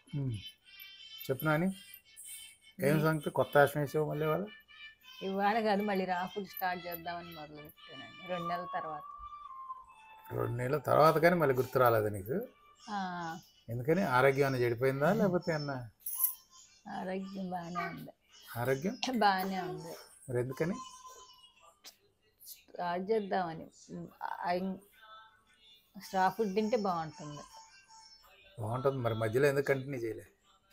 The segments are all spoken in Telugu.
ఉమ్. చెప్పు నాని ఏం సంగతి కొత్త ఆశ్రమం వేసావు మళ్ళీ వాళ్ళు ఇవాళ కాదు మళ్ళీ రా ఫుడ్ స్టార్ట్ చేద్దామని మొదలు పెట్టానండి రెండు నెలల తర్వాత రెండు నెలల తర్వాత కానీ మళ్ళీ గుర్తు రాలేదు నీకు ఆ, ఎందుకని ఆరోగ్యం అన్న చెడిపోయిందా లేకపోతే అన్న ఆరోగ్యం బాగానే ఉంది ఆరోగ్యం బాగానే ఉంది మరి ఎందుకని స్టార్ట్ చేద్దామని స్ట్రా ఫుడ్ తింటే బాగుంటుంది బాగుంటుంది మరి మధ్యలో ఎందుకు కంటిన్యూ చేయలే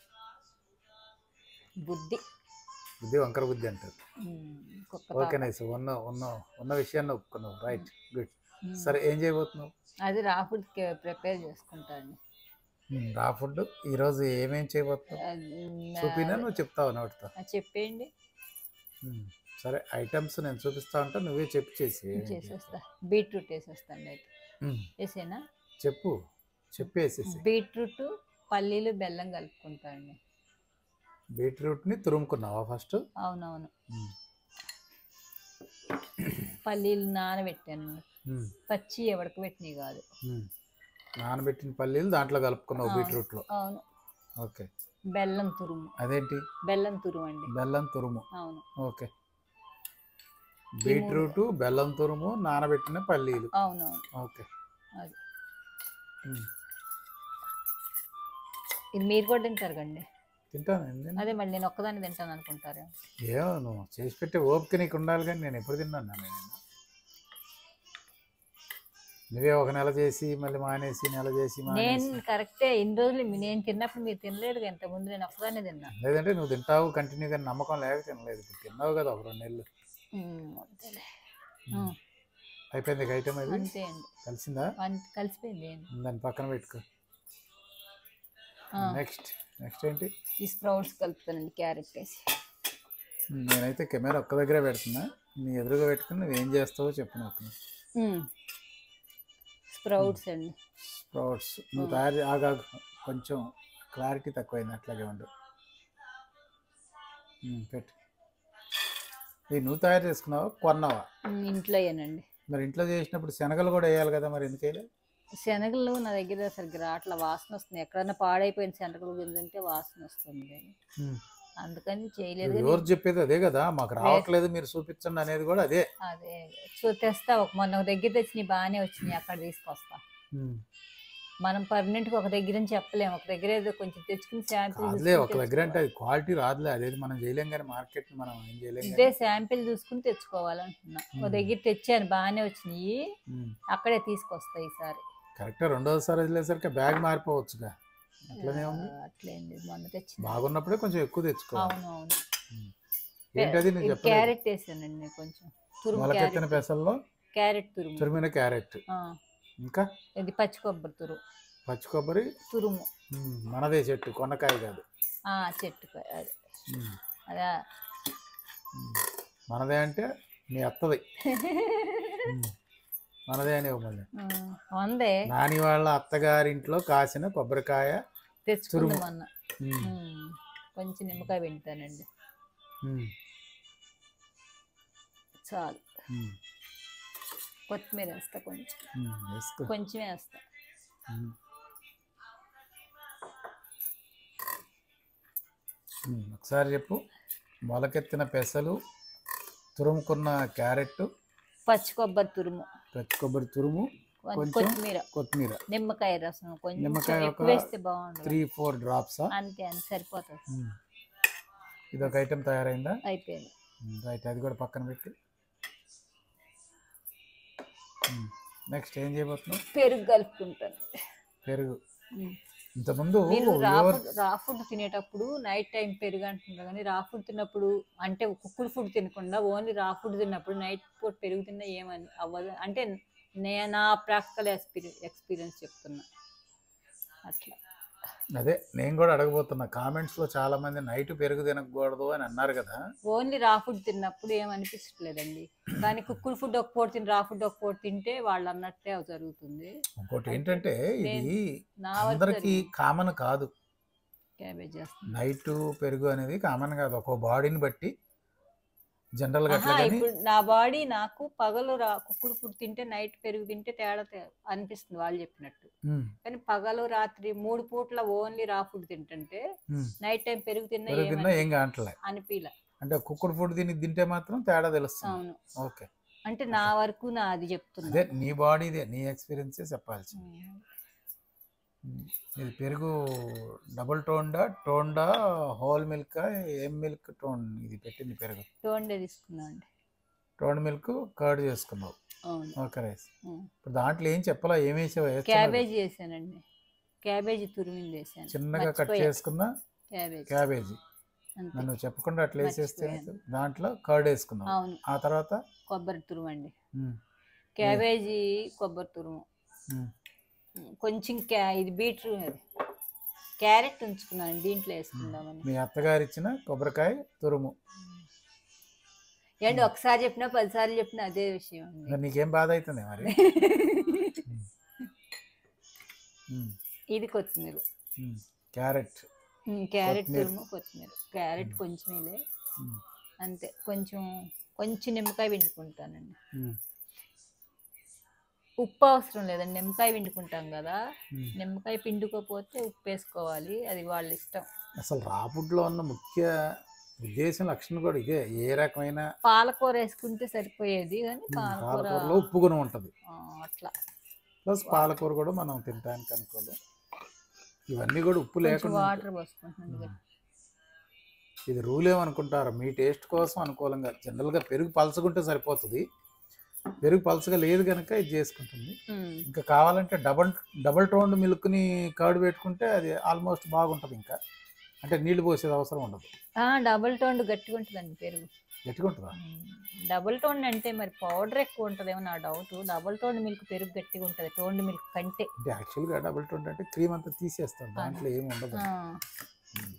బుద్ధి బుద్ధి వంకర బుద్ధి అంటారు ఉమ్, కుక్క ఓకే పాప. నైస్ ఉన్న ఉన్న ఉన్న విషయాన్ని ఒప్పుకున్నావు రైట్ గుడ్ ఉమ్. సరే ఏం చేయబోతున్నావు అది రా ఫుడ్ ప్రిపేర్ చేసుకుంటాను ఉమ్, రా ఫుడ్ ఈరోజు ఏమేం చేయబోతున్నావు అది, చూపినా నువ్వు చెప్తావు నోటితో ఆ, చెప్పేయండి ఉమ్, సరే ఐటమ్స్ నేను చూపిస్తా ఉంటా నువ్వే చెప్పి చేసి చేసేస్తా బీట్రూట్ వేసేస్తాను అయితే ఉమ్, వేసేనా చెప్పు చెప్పేసేసి బీట్రూట్ పల్లీలు బెల్లం కలుపుకుంటాను బీట్రూట్ని తురుముకున్నావా ఫస్ట్ అవునవును పల్లీలు నానబెట్టాను పచ్చి ఉడకబెట్టినవి కాదు నానబెట్టిన పల్లీలు దాంట్లో కలుపుకున్నావు ఆ. బీట్రూట్లో అవును ఓకే బెల్లం తురుము అదేంటి బెల్లం తురుము అండి బెల్లం తురుము అవును ఓకే బీట్రూట్ బెల్లం తురుము నానబెట్టిన పల్లీలు అవునవును ఓకే అది ఉమ్, ఇది మీరు కూడా తింటారు కండి తింటాను ఏంది? అదే మళ్ళీ నేను ఒక్కదాన్ని తింటాను అనుకుంటారు ఏమో నువ్వు చేసి పెట్టే ఓపిక నీకు ఉండాలి కానీ నేను ఎప్పుడు తిన్నాను నేను నువ్వే ఒక నెల చేసి మళ్ళీ మానేసి నెల చేసి నేను మానేసి కరెక్టే ఇన్ని రోజులు మీ- నేను తిన్నప్పుడు మీరు తినలేదు ఇంత ముందు నేను ఒక్కదాన్ని తిన్నా లేదంటే నువ్వు తింటావు కంటిన్యూగా నమ్మకం లేక తినలేదు ఇప్పుడు తిన్నావు కదా ఒక రెండు నెలలు ఉమ్, వద్దులే. ఉమ్. ఉమ్, అయిపోయింది ఇక ఐటమ్ అది అంతే అండి కలిసిందా అంత కలిసిపోయింది ఏంటి దాన్ని పక్కన పెట్టుకో ఆ, నెక్స్ట్ నెక్స్ట్ ఏంటి ఈ స్ప్రౌట్స్ కలుపుతానండి క్యారెట్ వేసి నేనైతే కెమెరా ఒక్క దగ్గరే పెడుతున్నా నీ ఎదురుగా పెట్టుకుని నువ్వేం చేస్తావో చెప్పు నాకు స్ప్రౌట్స్ అండి స్ప్రౌట్స్ నువ్వు ఉమ్. తయారు ఆగా కొంచెం క్లారిటీ తక్కువైంది అట్లాగే ఉండు ఉమ్, పెట్టు ఇది నువ్వు తయారు చేసుకున్నావా కొన్నావా ఉమ్, ఇంట్లో అయ్యానండి మరి ఇంట్లో చేసినప్పుడు శనగలు కూడా వేయాలి కదా మరి ఎందుకు వేయలే శనగలు నా దగ్గర సరిగ్గా రాట్ల వాసన వస్తుంది ఎక్కడన్నా పాడైపోయిన శనగలు గింజంటే వాసన వస్తుంది ఉమ్. అందుకని చేయలేదు కానీ ఎవరు చెప్పేది అదే కదా మాకు రావట్లేదు మీరు చూపించండి అనేది కూడా అదే అదే సో తెస్తా ఒక మొన్న ఒక దగ్గర తెచ్చినవి బాగానే వచ్చినాయి అక్కడ తీసుకొస్తా ఉమ్. మనం పర్మనెంట్ గా ఒక దగ్గర నుంచి చెప్పలేము ఒక దగ్గర ఏదో కొంచెం తెచ్చుకుని శాంపిల్ కాదులే ఒక దగ్గర అంటే అది క్వాలిటీ రాదులే అదేది మనం చేయలేం కానీ మార్కెట్ మనం ఏం చేయలేం ఇదే కానీ శాంపిల్ చూసుకుని తెచ్చుకోవాలంటున్నా ఒక ఉమ్. దగ్గర తెచ్చాను బాగానే వచ్చినాయి ఉమ్. అక్కడే తీసుకొస్తా ఈసారి కరెక్ట్ రెండోసారి వదిలేసరికి బ్యాగ్ మారిపోవచ్చుగా అట్లనే ఉంది ఆ, అట్లేండి మొన్న తెచ్చింది బాగున్నప్పుడే కొంచెం ఎక్కువ తెచ్చుకోవాలి అవును అవును ఏంటది నువ్వు ఇది చెప్పలేదు క్యారెట్ వేసానండి నేను కొంచెం తురుము మొలకెత్తిన క్యారెట్ పెసల్లో క్యారెట్ తురుము తురిమిన క్యారెట్ ఆ, ఇంకా ఇది పచ్చి కొబ్బరి తురుము పచ్చి కొబ్బరి తురుము ఉమ్, మనదే చెట్టు కొన్నకాయ కాదు ఆ చెట్టు అది ఉమ్, అదా ఉమ్. మనదే అంటే మీ అత్తది ఉమ్, మనదే అని మళ్ళీ ఆ, ఉందే నాని వాళ్ళ అత్తగారింట్లో కాసిన కొబ్బరికాయ తెచ్చుకుంది తురుము. మొన్న ఉమ్, ఉమ్, కొంచెం నిమ్మకాయ పెడతానండి ఉమ్, చాలు ఉమ్, కొత్తిమీర వేస్తా కొంచెం ఉమ్, వేసుకో కొంచెం వేస్తా ఉమ్. ఉమ్, ఒకసారి చెప్పు మొలకెత్తిన పెసలు తురుముకున్న క్యారెట్ పచ్చి కొబ్బరి తురుము పచ్చి కొబ్బరి తురుము కొ- కొంచెం కొత్తిమీర కొత్తిమీర నిమ్మకాయ రసం కొంచెం నిమ్మకాయ ఒక ఎక్కువ వేస్తే బాగుండదు త్రీ ఫోర్ డ్రాప్సా అంతే అంతే సరిపోతుంది ఇది ఒక ఐటెం తయారైందా అయిపోయింది రైట్ అది కూడా పక్కన పెట్టి నెక్స్ట్ ఏం చేయబోతున్నావు పెరుగు కలుపుకుంటాను పెరుగు ఉమ్. ఇంతకుముందు మీరు రా ఎవరు ఫుడ్ రా ఫుడ్ తినేటప్పుడు నైట్ టైం పెరుగు అంటున్నారు కానీ రా ఫుడ్ తిన్నప్పుడు అంటే కుక్కుడు ఫుడ్ తినకుండా ఓన్లీ రా ఫుడ్ తిన్నప్పుడు నైట్ పూట పెరుగు తిన్నా ఏమని అవ్వదు అంటే నేను నా ప్రాక్టికల్ ఎక్స్పీరియన్స్ ఎక్స్పీరియన్స్ చెప్తున్నా అట్లా అదే నేను కూడా అడగబోతున్నా కామెంట్స్ లో చాలా మంది నైట్ పెరుగు తినకూడదు అని అన్నారు కదా ఓన్లీ రా ఫుడ్ తిన్నప్పుడు ఏమనిపించట్లేదండి కానీ కుక్కుడు ఫుడ్ ఒక పూట తిని రా ఫుడ్ ఒక పూట తింటే వాళ్ళు అన్నట్టే జరుగుతుంది ఇంకోటి ఏంటంటే ఇది నా అందరికి కామన్ కాదు క్యాబేజ్ చేస్తాను నైట్ పెరుగు అనేది కామన్ కాదు ఒక్కో బాడీని బట్టి జనరల్గా అట్లా ఆహా, కానీ ఇప్పుడు నా బాడీ నాకు పగలు రా కుక్కుడు ఫుడ్ తింటే నైట్ పెరుగు తింటే తేడా తే- అనిపిస్తుంది వాళ్ళు చెప్పినట్టు ఉమ్, కానీ పగలు రాత్రి మూడు పూట్ల ఓన్లీ రా ఫుడ్ తింటుంటే ఉమ్. నైట్ టైం పెరుగు తిన్నా పెరుగు తిన్నా ఏం కావట్లే అనిపిలా అంటే కుక్కుడు ఫుడ్ తిని తింటే మాత్రం తేడా తెలుస్తుంది అవును ఓకే అంటే నా వరకు నా అది చెప్తున్నా అదే నీ బాడీదే నీ ఎక్స్పీరియన్సే చెప్పాల్సి ఇది పెరుగు డబుల్ టోండా టోండా హోల్ మిల్క్ ఏం మిల్క్ టోన్ ఇది పెట్టింది పెరుగు టోండే తీసుకున్నా అండి టోండ్ మిల్క్ కర్డ్ చేసుకున్నావు అవును ఓకే రైస్ ఉం. ఇప్పుడు దాంట్లో ఏం చెప్పాలా ఏం వేసావు క్యాబేజీ వేసానండి క్యాబేజీ తురిమింది వేసాను చిన్నగా కట్ మర్చిపోయా. చేసుకున్న క్యాబేజీ క్యాబేజీ అంతే నన్ను చెప్పకుండా అట్లా వేసేస్తే మర్చిపోయాను. దాంట్లో కర్డ్ వేసుకున్నావు అవును ఆ తర్వాత కొబ్బరి తురుము అండి ఉమ్, క్యాబేజీ కొబ్బరి తురుము ఉమ్, కొంచెం క్యా ఇది బీట్రూట్ అది క్యారెట్ ఉంచుకున్నాను దీంట్లో వేసుకుందామని మీ అత్తగారు ఇచ్చిన కొబ్బరికాయ తురుము ఏంటి ఒకసారి చెప్పినా పదిసార్లు చెప్పినా అదే విషయం అండి మరి నీకేం బాధ అవుతుంది మరి ఉమ్, ఇది కొత్తిమీర ఉమ్, క్యారెట్ ఉమ్, క్యారెట్ కొత్తిమీర. తురుము కొత్తిమీర క్యారెట్ ఉమ్. కొంచెమేలే ఉమ్, అంతే కొంచెం కొంచెం నిమ్మకాయ పిండుకుంటానండి ఉమ్, ఉప్పు అవసరం లేదండి నిమ్మకాయ పిండుకుంటాం కదా ఉమ్. నిమ్మకాయ పిండుకోపోతే ఉప్పు వేసుకోవాలి అది వాళ్ళ ఇష్టం అసలు రాపుడ్లో ఉన్న ముఖ్య ఉద్దేశం లక్షణం కూడా ఇదే ఏ రకమైన పాలకూర వేసుకుంటే సరిపోయేది కానీ ఉమ్, పాలకూర పాలకూరలో ఉప్పు గుణం ఉంటుంది ఆ, అట్లా ప్లస్ పాలకూర కూడా మనం తినడానికి అనుకోలేదు ఇవన్నీ కూడా ఉప్పు కొంచెం లేకుండా వాటర్ పోసుకుంటున్నాను ఉమ్. ఇదిగో. ఇది రూల్ ఏమనుకుంటారు మీ టేస్ట్ కోసం అనుకూలంగా జనరల్గా పెరుగు పలసకుంటే సరిపోతుంది పెరుగు పలసగా లేదు కనుక ఇది చేసుకుంటుంది ఉమ్. ఇంకా కావాలంటే డబల్ డబల్ టోన్డ్ మిల్క్ని కర్డ్ పెట్టుకుంటే అది ఆల్మోస్ట్ బాగుంటుంది ఇంకా అంటే నీళ్లు పోసేది అవసరం ఉండదు ఆ, డబుల్ టోన్ గట్టిగా ఉంటుందండి పెరుగు గట్టిగా ఉంటుందా డబుల్ టోన్ అంటే మరి పౌడర్ ఎక్కువ ఉంటుందేమో నా డౌట్ డబుల్ టోన్ మిల్క్ పెరుగు గట్టిగా ఉంటుంది టోన్ మిల్క్ కంటే అంటే యాక్చువల్గా డబుల్ టోన్డ్ అంటే క్రీమ్ అంతా తీసేస్తాం దాంట్లో ఏమి ఉండదు ఆ, ఉమ్.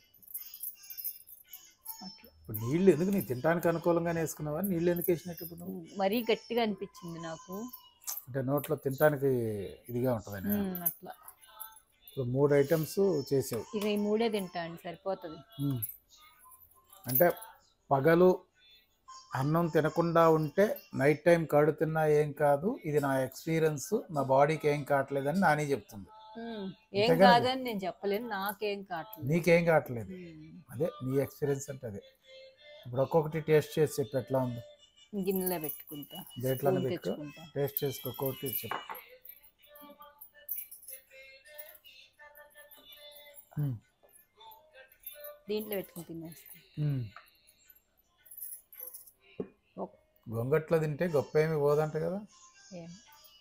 అట్లా ఇప్పుడు నీళ్ళు ఎందుకు నీకు తినడానికి అనుకూలంగానే వేసుకున్నావా నీళ్ళు ఎందుకు వేసినట్టు ఇప్పుడు నువ్వు మరీ గట్టిగా అనిపించింది నాకు అంటే నోట్లో తినడానికి ఇదిగా ఉంటుందని ఉమ్, అట్లా ఇప్పుడు మూడు ఐటమ్స్ చేసావు ఇక ఈ మూడే తింటా అండి సరిపోతుంది ఉమ్. అంటే పగలు అన్నం తినకుండా ఉంటే నైట్ టైం కడు తిన్నా ఏం కాదు ఇది నా ఎక్స్పీరియన్స్ నా బాడీకి ఏం కావట్లేదని నాని చెప్తుంది ఉమ్, ఏం అంతేగా? కాదని నేను చెప్పలేను నాకేం కావట్లేదు నీకేం కావట్లేదు ఉమ్, అదే నీ ఎక్స్పీరియన్స్ అంటే అదే ఇప్పుడు ఒక్కొక్కటి టేస్ట్ చేసి చెప్పు ఎట్లా ఉంది గిన్నెలో పెట్టుకుంటా దేంట్లోనే స్పూన్ పెట్టుకో తెచ్చుకుంటా టేస్ట్ చేసుకో ఒక్కొక్కటి చెప్పు ఉమ్, దీంట్లో పెట్టుకుని తినేస్తా ఉమ్. ఓ- గొంగట్లో తింటే గొప్ప ఏమి పోదంట కదా ఏం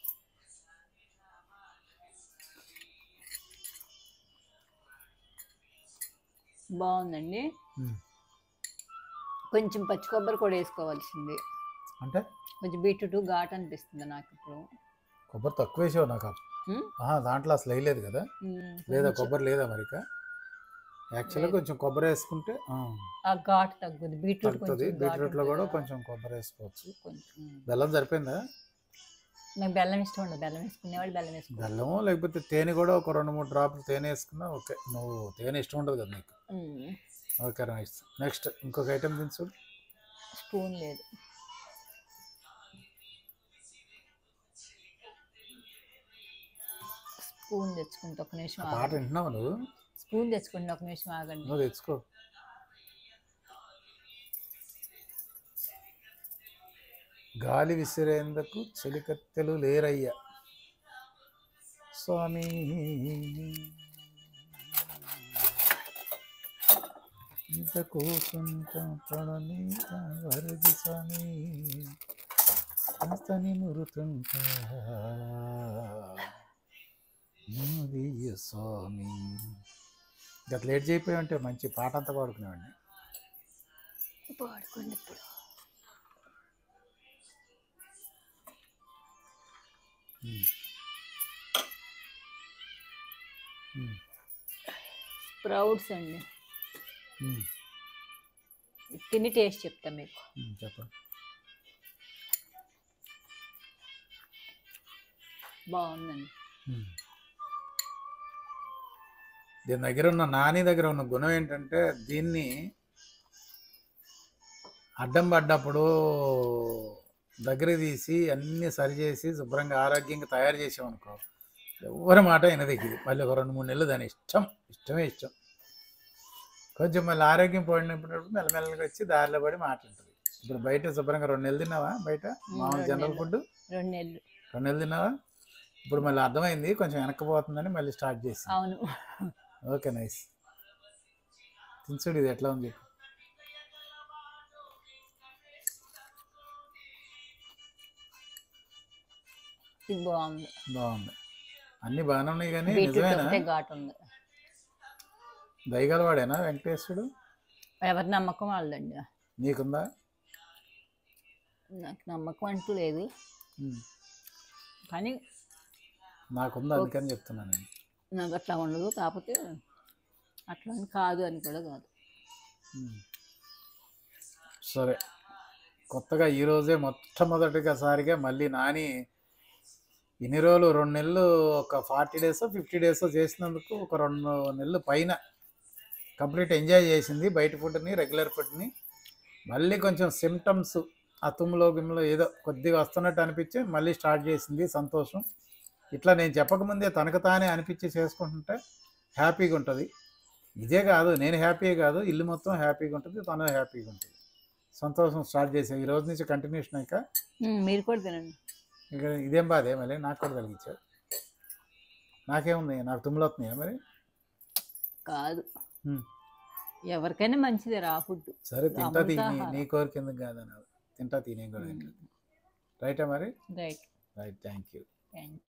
బాగుందండి ఉమ్. కొంచెం పచ్చి కొబ్బరి కూడా వేసుకోవాల్సింది అంటే కొంచెం బీట్రూట్ ఘాట్ అనిపిస్తుంది నాకు ఇప్పుడు కొబ్బరి తక్కువ వేసావు నాకు ఉమ్, ఆహా, దాంట్లో అసలు వేయలేదు కదా ఉమ్, లేదా కొంచెం కొబ్బరి లేదా మరిక యాక్చువల్గా లేదు. కొంచెం కొబ్బరి వేసుకుంటే ఆ, ఆ ఘాట్ తగ్గుద్ది బీట్రూట్ తగ్గుతుంది కొంచెం ఘాట్ బీట్రూట్లో కూడా ఉంటుంది కదా. కొంచెం కొబ్బరి వేసుకోవచ్చు కొంచెం బెల్లం సరిపోయిందా నాకు బెల్లం ఇష్టం ఉండదు బెల్లం వేసుకునేవాళ్ళు బెల్లం వేసుకోవాలి బెల్లము లేకపోతే తేనె కూడా ఒక రెండు మూడు డ్రాప్లు తేనె వేసుకున్నా ఓకే నువ్వు తేనె ఇష్టం ఉండదు కదా నీకు ఓకే నైస్ నెక్స్ట్ ఇంకొక ఐటమ్ దించు స్పూన్ లేదు స్పూన్ తెచ్చుకుంటా ఒక నిమిషం ఆ పాట ఆగండి వింటున్నావు నువ్వు స్పూన్ తెచ్చుకుంటా ఒక నిమిషం ఆగండి నువ్వు తెచ్చుకో గాలి విసిరేందుకు చెలికత్తెలు లేరయ్యా స్వామి ఇంత కూకుంటాం పడని వరది స్వామి కాస్తని మురుతుంటా నువ్వెయ్య స్వామి గత లేట్ చేయిపోయి ఉంటే మంచి పాట అంతా పాడుకునేవాడిని పాడుకోండి ఇప్పుడు ఉమ్. ఉమ్. స్ప్రౌట్స్ అండి ఉమ్. ఇది తిని టేస్ట్ చెప్తా మీకు ఉమ్, చెప్పండి బాగుందండి ఉమ్. దీని దగ్గర ఉన్న నాని దగ్గర ఉన్న గుణం ఏంటంటే దీన్ని అడ్డం పడ్డప్పుడు దగ్గర తీసి అన్నీ సరిచేసి శుభ్రంగా ఆరోగ్యంగా తయారు చేసామనుకో ఎవరి మాట వినదగ్గిది మళ్ళీ ఒక రెండు మూడు నెలలు దాని ఇష్టం ఇష్టమే ఇష్టం కొంచెం మళ్ళీ ఆరోగ్యం పోయినప్పుడు మెల్లమెల్లగా వచ్చి దారిలో పడి మాట్లాడుతుంది ఇప్పుడు బయట శుభ్రంగా రెండు నెలలు తిన్నావా బయట మామూలు రెండు జనరల్ నెలలు. ఫుడ్ రెండు నెలలు రెండు నెలలు తిన్నావా ఇప్పుడు మళ్ళీ అర్థమైంది కొంచెం వెనక్కిపోతుందని మళ్ళీ స్టార్ట్ చేసి అవును ఓకే నైస్ తినచుడు ఇది ఎట్లా ఉంది ఇది బాగుంది బాగుంది అన్ని బాగానే ఉన్నాయి కానీ బీట్రూట్ నిజమేనా ఒకటే ఘాటు ఉంది దయగలవాడేనా వెంకటేశ్వరుడు ఎవరి నమ్మకం వాళ్ళదండి నీకుందా నాకు నమ్మకం అంటూ లేదు ఉమ్. కానీ నాకుందా అందుకని చెప్తున్నాను నేను నాకు అట్లా ఉండదు కాకపోతే అట్లా అని కాదు అని కూడా కాదు ఉమ్. సరే కొత్తగా ఈరోజే మొట్టమొదటిగా సారిగా మళ్ళీ నాని ఇన్ని రోజులు రెండు నెలలు ఒక ఫార్టీ డేస్ ఫిఫ్టీ డేస్ చేసినందుకు ఒక రెండు నెలలు పైన కంప్లీట్ ఎంజాయ్ చేసింది బయట ఫుడ్ని రెగ్యులర్ ఫుడ్ని మళ్ళీ కొంచెం సిమ్టమ్స్ ఆ తుమ్ములో గిమ్ములో ఏదో కొద్దిగా వస్తున్నట్టు అనిపించి మళ్ళీ స్టార్ట్ చేసింది సంతోషం ఇట్లా నేను చెప్పకముందే తనకు తానే అనిపించి చేసుకుంటుంటే హ్యాపీగా ఉంటుంది ఇదే కాదు నేను హ్యాపీ కాదు ఇల్లు మొత్తం హ్యాపీగా ఉంటుంది తను హ్యాపీగా ఉంటుంది సంతోషం స్టార్ట్ చేసావు ఈ రోజు నుంచి కంటిన్యూషన్ అయ్యాక ఉమ్, మీరు కూడా తినండి ఇక ఇదేం బాధే మళ్ళీ నాకు కూడా కలిగించావు నాకేముంది నాకు తుమ్ములు వస్తున్నాయా మరి కాదు ఉమ్. ఎవరికైనా మంచిదే రా ఫుడ్ సరే తింటా తీ నీ- అమృతాహారం. నీ కోరిక ఎందుకు కాదన్నారు తింటా తీ నేను కూడా తింటా రైటా మరి right right thank you thank